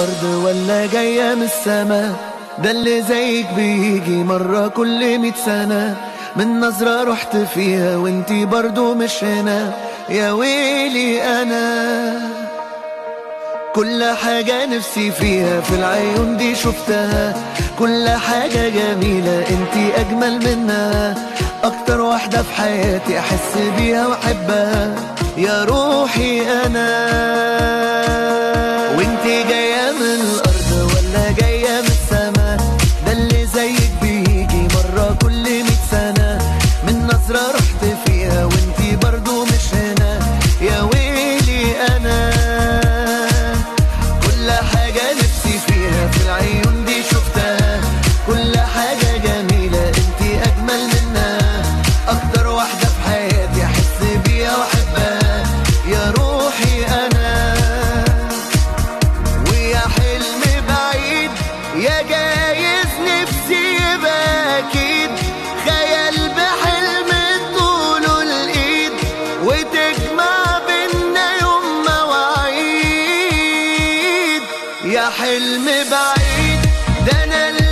الأرض ولا جاية من السما ده اللي زيك بيجي مرة كل مية سنة من نظرة رحت فيها وانتي برضو مش هنا يا ويلي أنا كل حاجة نفسي فيها في العيون دي شفتها كل حاجة جميلة انتي أجمل منها أكتر واحدة في حياتي أحس بيها وأحبها يا روحي أنا وانتي جاية من الأرض ولا جاية من السما ده اللي زيك بيجي مرة كل مية سنة من نظرة رحت فيها وانتي برضو مش هنا يا ويلي أنا كل حاجة نفسي فيها في العيون دي شفتها كل حاجة جميلة انتي أجمل منها أكتر واحدة في حياتي أحس بيها وأحبها يا روحي أنا ويا حلم بعيد يا جايز نفسي يبقى أكيد خيال بحلم طوله الإيد وتجمع بينا يوم مواعيد يا حلم بعيد ده أنا اللي